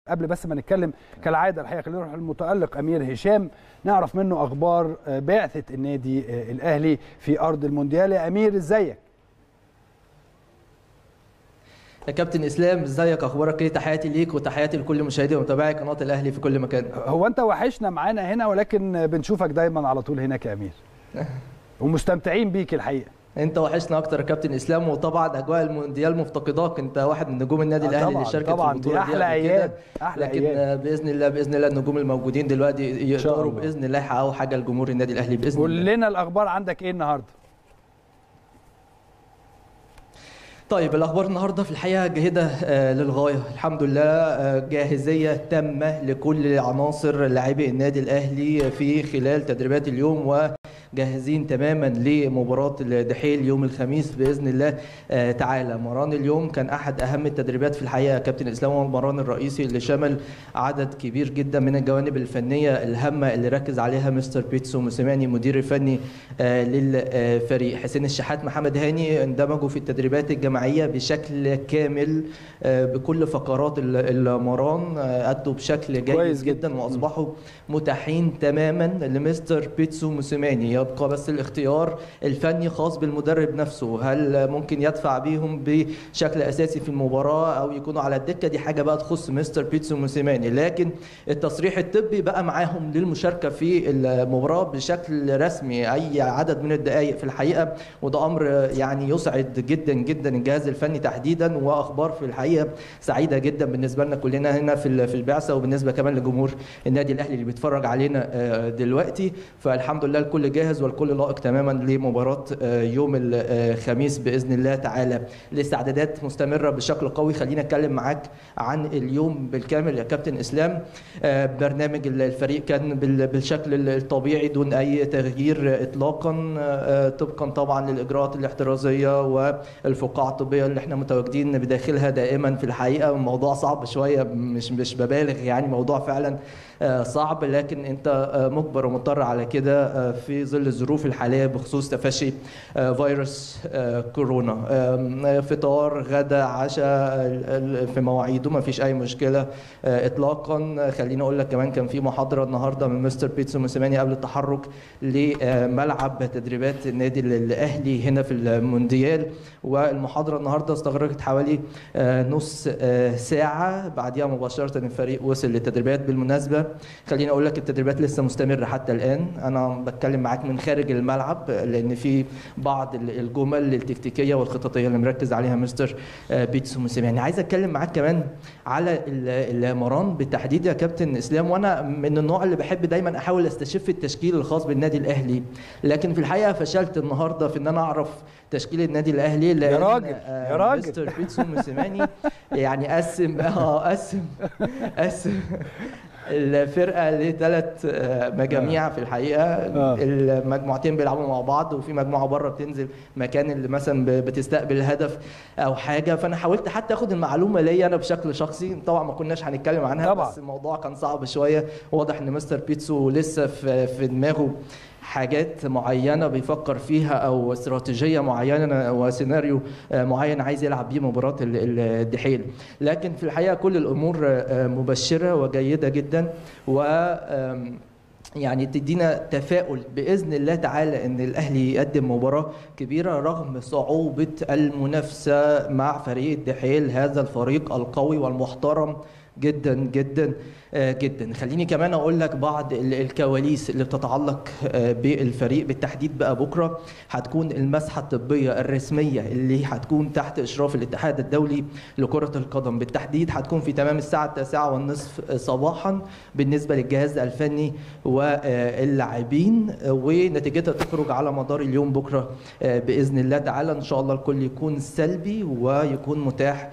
قبل بس ما نتكلم كالعاده الحقيقه خلينا نروح للمتالق امير هشام نعرف منه اخبار بعثه النادي الاهلي في ارض المونديال يا امير ازيك يا كابتن اسلام ازيك اخبارك ايه تحياتي ليك وتحياتي لكل مشاهدي ومتابعي قناه الاهلي في كل مكان هو انت وحشنا معانا هنا ولكن بنشوفك دايما على طول هناك يا امير ومستمتعين بيك الحقيقه انت وحشنا اكتر يا كابتن اسلام وطبعا اجواء المونديال مفتقداك انت واحد من نجوم النادي الاهلي اللي شاركت طبعا في البطوله دي احلى ايام احلى لكن أيام. باذن الله باذن الله النجوم الموجودين دلوقتي يقدروا باذن الله يحققوا حاجه لجمهور النادي الاهلي باذن قول الله قول لنا الاخبار عندك ايه النهارده طيب الاخبار النهارده في الحقيقه جيده للغايه الحمد لله جاهزيه تامه لكل عناصر لاعبي النادي الاهلي في خلال تدريبات اليوم و جاهزين تماما لمباراه الدحيل يوم الخميس باذن الله تعالى مران اليوم كان احد اهم التدريبات في الحقيقه كابتن اسلام هو المران الرئيسي اللي شمل عدد كبير جدا من الجوانب الفنيه الهامه اللي ركز عليها مستر بيتسو موسيماني مدير الفني للفريق حسين الشحات محمد هاني اندمجوا في التدريبات الجماعيه بشكل كامل بكل فقرات المران ادوا بشكل جيد جدا واصبحوا متاحين تماما لمستر بيتسو موسيماني يبقى بس الاختيار الفني خاص بالمدرب نفسه هل ممكن يدفع بيهم بشكل اساسي في المباراه او يكونوا على الدكه دي حاجه بقى تخص مستر بيتسو موسيماني لكن التصريح الطبي بقى معاهم للمشاركه في المباراه بشكل رسمي اي عدد من الدقائق في الحقيقه وده امر يعني يسعد جدا جدا الجهاز الفني تحديدا واخبار في الحقيقه سعيده جدا بالنسبه لنا كلنا هنا في في البعثه وبالنسبه كمان لجمهور النادي الاهلي اللي بيتفرج علينا دلوقتي فالحمد لله الكل جاهز والكل لائق تماما لمباراه يوم الخميس باذن الله تعالى الاستعدادات مستمره بشكل قوي خلينا اتكلم معاك عن اليوم بالكامل يا كابتن اسلام برنامج الفريق كان بالشكل الطبيعي دون اي تغيير اطلاقا طبقا طبعا للاجراءات الاحترازيه والفقاعه الطبيه اللي احنا متواجدين بداخلها دائما في الحقيقه الموضوع صعب شويه مش مش ببالغ يعني موضوع فعلا صعب لكن انت مجبر ومضطر على كده في ظل الظروف الحاليه بخصوص تفشي فيروس كورونا فطار غدا عشاء في مواعيده ما فيش اي مشكله اطلاقا خليني اقول لك كمان كان في محاضره النهارده من مستر بيتسو موسيماني قبل التحرك لملعب تدريبات النادي الاهلي هنا في المونديال والمحاضره النهارده استغرقت حوالي نص ساعه بعديها مباشره الفريق وصل للتدريبات بالمناسبه خليني اقول لك التدريبات لسه مستمره حتى الان انا بتكلم معاك من خارج الملعب لان في بعض الجمل التكتيكيه والخططيه اللي مركز عليها مستر بيتسو موسيماني عايز اتكلم معاك كمان على المران بالتحديد يا كابتن اسلام وانا من النوع اللي بحب دايما احاول استشف التشكيل الخاص بالنادي الاهلي لكن في الحقيقه فشلت النهارده في ان انا اعرف تشكيل النادي الاهلي لان يا راجل يا راجل مستر بيتسو موسيماني يعني قسم اه قسم قسم الفرقه لثلاث مجاميع في الحقيقه المجموعتين بيلعبوا مع بعض وفي مجموعه بره بتنزل مكان اللي مثلا بتستقبل هدف او حاجه فانا حاولت حتى اخد المعلومه ليا انا بشكل شخصي طبعا ما كناش هنتكلم عنها طبعا. بس الموضوع كان صعب شويه واضح ان مستر بيتسو لسه في, في دماغه حاجات معينه بيفكر فيها او استراتيجيه معينه وسيناريو معين عايز يلعب بيه مباراه الدحيل لكن في الحقيقه كل الامور مبشره وجيده جدا و يعني تدينا تفاؤل باذن الله تعالى ان الاهلي يقدم مباراه كبيره رغم صعوبه المنافسه مع فريق الدحيل هذا الفريق القوي والمحترم جدا جدا جدا خليني كمان اقول لك بعض الكواليس اللي بتتعلق بالفريق بالتحديد بقى بكره هتكون المسحه الطبيه الرسميه اللي هتكون تحت اشراف الاتحاد الدولي لكره القدم بالتحديد هتكون في تمام الساعه التاسعة والنصف صباحا بالنسبه للجهاز الفني واللاعبين ونتيجتها تخرج على مدار اليوم بكره باذن الله تعالى ان شاء الله الكل يكون سلبي ويكون متاح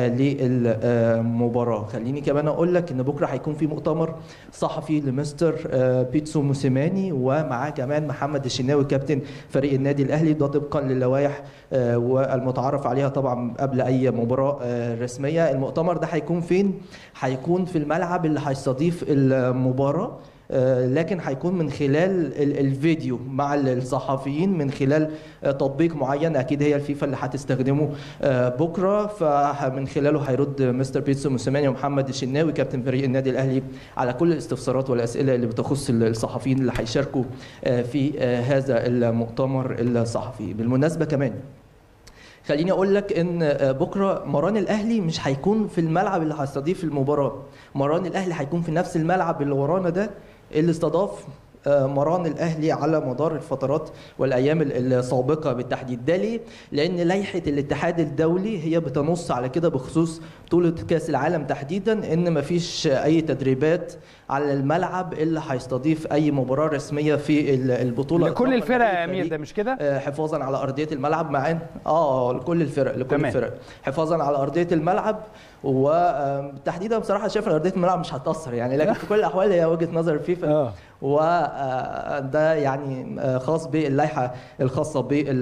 للمباراه خليني كمان اقول لك ان بكره هيكون في مؤتمر صحفي لمستر بيتسو موسيماني ومعاه كمان محمد الشناوي كابتن فريق النادي الاهلي ده طبقا للوائح والمتعارف عليها طبعا قبل اي مباراه رسميه المؤتمر ده هيكون فين هيكون في الملعب اللي هيستضيف المباراه آه، لكن هيكون من خلال ال- الفيديو مع الصحفيين من خلال آه، تطبيق معين اكيد هي الفيفا اللي هتستخدمه آه، بكره فمن خلاله هيرد مستر بيتسو موسيماني ومحمد الشناوي كابتن فريق النادي الاهلي على كل الاستفسارات والاسئله اللي بتخص الصحفيين اللي هيشاركوا آه، في آه، هذا المؤتمر الصحفي بالمناسبه كمان خليني اقول لك ان آه، بكره مران الاهلي مش هيكون في الملعب اللي هيستضيف المباراه مران الاهلي هيكون في نفس الملعب اللي ورانا ده اللي استضاف آه، مران الاهلي على مدار الفترات والايام ال- السابقه بالتحديد ده ليه لان لائحه الاتحاد الدولي هي بتنص على كده بخصوص بطوله كاس العالم تحديدا ان مفيش اي تدريبات على الملعب اللي هيستضيف اي مباراه رسميه في ال- البطوله لكل إطلاقاً الفرق لأي يا امير فريق. ده مش كده آه، حفاظا على ارضيه الملعب مع ان اه لكل الفرق لكل تمام. الفرق حفاظا على ارضيه الملعب وتحديدا بصراحه شايف ان ارضيه الملعب مش هتاثر يعني لكن في كل الاحوال هي وجهه نظر الفيفا اه وده يعني آه، خاص باللائحه الخاصه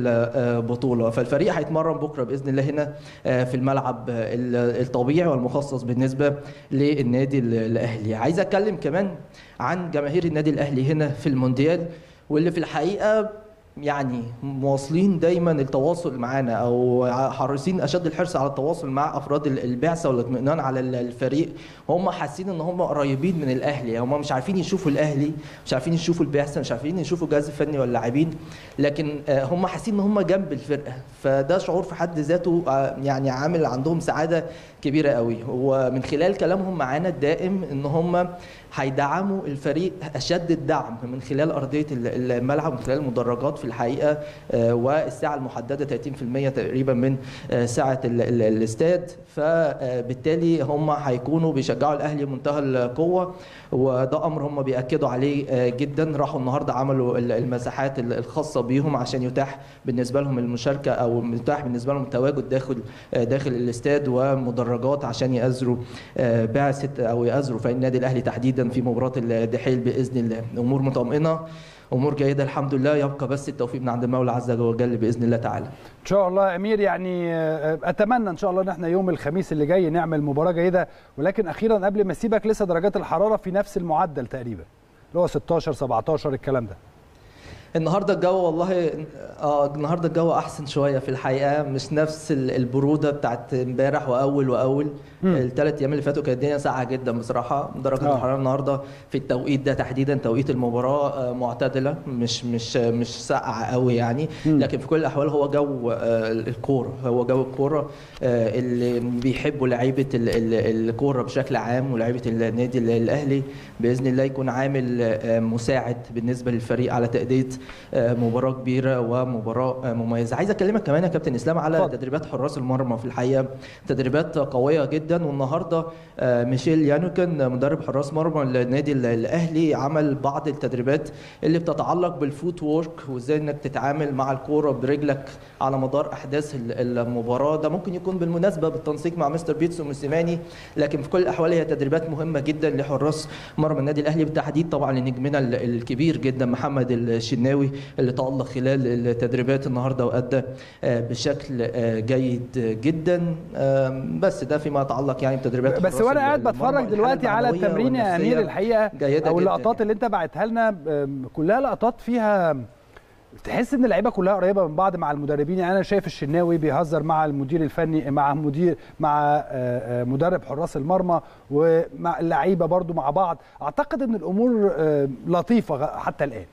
بالبطوله فالفريق هيتمرن بكره باذن الله هنا آه، في الملعب ال- الطبيعي والمخصص بالنسبه للنادي ال- الاهلي عايز اتكلم كمان عن جماهير النادي الاهلي هنا في المونديال واللي في الحقيقه يعني مواصلين دايما التواصل معانا او حريصين اشد الحرص على التواصل مع افراد ال- البعثه والاطمئنان على ال- الفريق هم حاسين ان هم قريبين من الاهلي هم مش عارفين يشوفوا الاهلي مش عارفين يشوفوا البعثه مش عارفين يشوفوا الجهاز الفني ولا اللاعبين لكن آه، هم حاسين ان هم جنب الفرقه فده شعور في حد ذاته آه، يعني عامل عندهم سعاده كبيره قوي ومن خلال كلامهم معانا الدائم ان هم هيدعموا الفريق اشد الدعم من خلال ارضيه ال- الملعب من خلال المدرجات في الحقيقه آه، والساعه المحدده 30% تقريبا من آه، سعه ال- ال- الاستاد فبالتالي هم هيكونوا بيشجعوا الاهلي بمنتهى القوه وده امر هم بياكدوا عليه آه، جدا راحوا النهارده عملوا ال- المساحات ال- الخاصه بيهم عشان يتاح بالنسبه لهم المشاركه او يتاح بالنسبه لهم التواجد داخل آه، داخل الاستاد ومدرجات عشان يأزروا آه، بعثه او يأزروا فريق النادي الاهلي تحديدا في مباراه الدحيل باذن الله امور مطمئنه امور جيده الحمد لله يبقى بس التوفيق من عند المولى عز وجل باذن الله تعالى ان شاء الله يا امير يعني آه، اتمنى ان شاء الله ان احنا يوم الخميس اللي جاي نعمل مباراه جيده ولكن اخيرا قبل ما اسيبك لسه درجات الحراره في نفس المعدل تقريبا اللي هو 16 17 الكلام ده النهارده الجو والله اه النهارده الجو احسن شويه في الحقيقه مش نفس ال- البروده بتاعت امبارح واول واول مم. الثلاث ايام اللي فاتوا كانت الدنيا ساقعه جدا بصراحه درجه آه. الحراره النهارده في التوقيت ده تحديدا توقيت المباراه آه، معتدله مش مش مش ساقعه قوي يعني مم. لكن في كل الاحوال هو جو آه، الكوره هو جو الكوره آه، اللي بيحبوا لعيبه ال- ال- الكوره بشكل عام ولاعيبه النادي ال- الاهلي باذن الله يكون عامل آه، مساعد بالنسبه للفريق على تاديه آه، مباراه كبيره ومباراه آه، مميزه عايز اكلمك كمان يا كابتن اسلام على اتفضل. تدريبات حراس المرمى في الحقيقه تدريبات قويه جدا والنهارده آه، ميشيل يانوكن مدرب حراس مرمى النادي ال- الاهلي عمل بعض التدريبات اللي بتتعلق بالفوت وورك وازاي انك تتعامل مع الكوره برجلك على مدار احداث ال- المباراه ده ممكن يكون بالمناسبه بالتنسيق مع مستر بيتسو موسيماني لكن في كل الاحوال هي تدريبات مهمه جدا لحراس مرمى النادي الاهلي بالتحديد طبعا لنجمنا ال- الكبير جدا محمد الشناوي اللي تالق خلال التدريبات النهارده وادى آه، بشكل آه، جيد جدا آم، بس ده فيما يتعلق يعني بتدريبات بس حراس وانا قاعد المرمى. بتفرج الحالة دلوقتي على المعنوية التمرين يا امير والنفسية الحقيقه جيدة او جداً اللقطات اللي انت بعتها لنا آم، كلها لقطات فيها تحس ان اللعيبه كلها قريبه من بعض مع المدربين يعني انا شايف الشناوي بيهزر مع المدير الفني مع مدير مع آه، آه، مدرب حراس المرمى ومع اللعيبه برضو مع بعض اعتقد ان الامور آه، لطيفه غ- حتى الان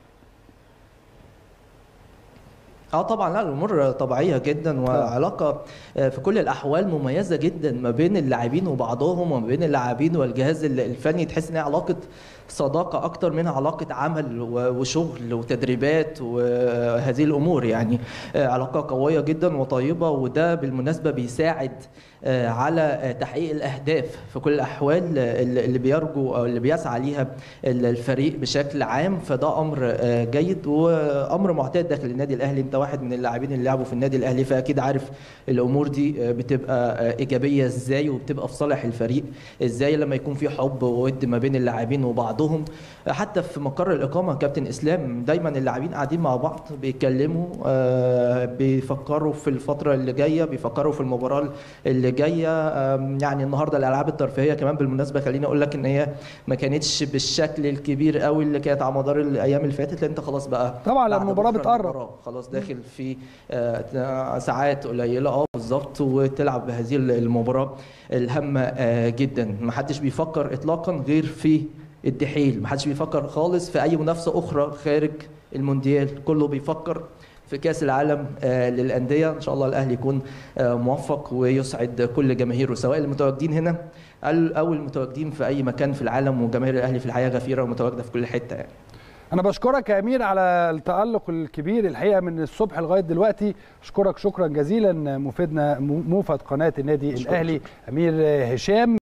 اه طبعا لا الامور طبيعيه جدا وعلاقه آه، في كل الاحوال مميزه جدا ما بين اللاعبين وبعضهم وما بين اللاعبين والجهاز ال- الفني تحس ان هي علاقه صداقه اكتر منها علاقه عمل و- وشغل وتدريبات وهذه الامور يعني آه، علاقه قويه جدا وطيبه وده بالمناسبه بيساعد آه، على آه، تحقيق الاهداف في كل الاحوال آه، اللي اللي بيرجو او اللي بيسعى ليها ال- الفريق بشكل عام فده امر آه، جيد وامر معتاد داخل النادي الاهلي انت واحد من اللاعبين اللي لعبوا في النادي الاهلي فاكيد عارف الامور دي بتبقى ايجابيه ازاي وبتبقى في صالح الفريق ازاي لما يكون في حب وود ما بين اللاعبين وبعضهم حتى في مقر الاقامه كابتن اسلام دايما اللاعبين قاعدين مع بعض بيتكلموا بيفكروا في الفتره اللي جايه بيفكروا في المباراه اللي جايه يعني النهارده الالعاب الترفيهيه كمان بالمناسبه خليني اقول لك ان هي ما كانتش بالشكل الكبير قوي اللي كانت على مدار الايام اللي فاتت لان انت خلاص بقى طبعا لما المباراه بتقرب خلاص داخل في ساعات قليله اه بالظبط وتلعب بهذه المباراه الهامه جدا ما حدش بيفكر اطلاقا غير في الدحيل ما حدش بيفكر خالص في اي منافسه اخرى خارج المونديال كله بيفكر في كاس العالم للانديه ان شاء الله الاهلي يكون موفق ويسعد كل جماهيره سواء المتواجدين هنا او المتواجدين في اي مكان في العالم وجماهير الاهلي في الحياه غفيره ومتواجده في كل حته يعني انا بشكرك يا امير على التالق الكبير الحقيقه من الصبح لغايه دلوقتي اشكرك شكرا جزيلا مفيدنا موفد قناه النادي الاهلي امير هشام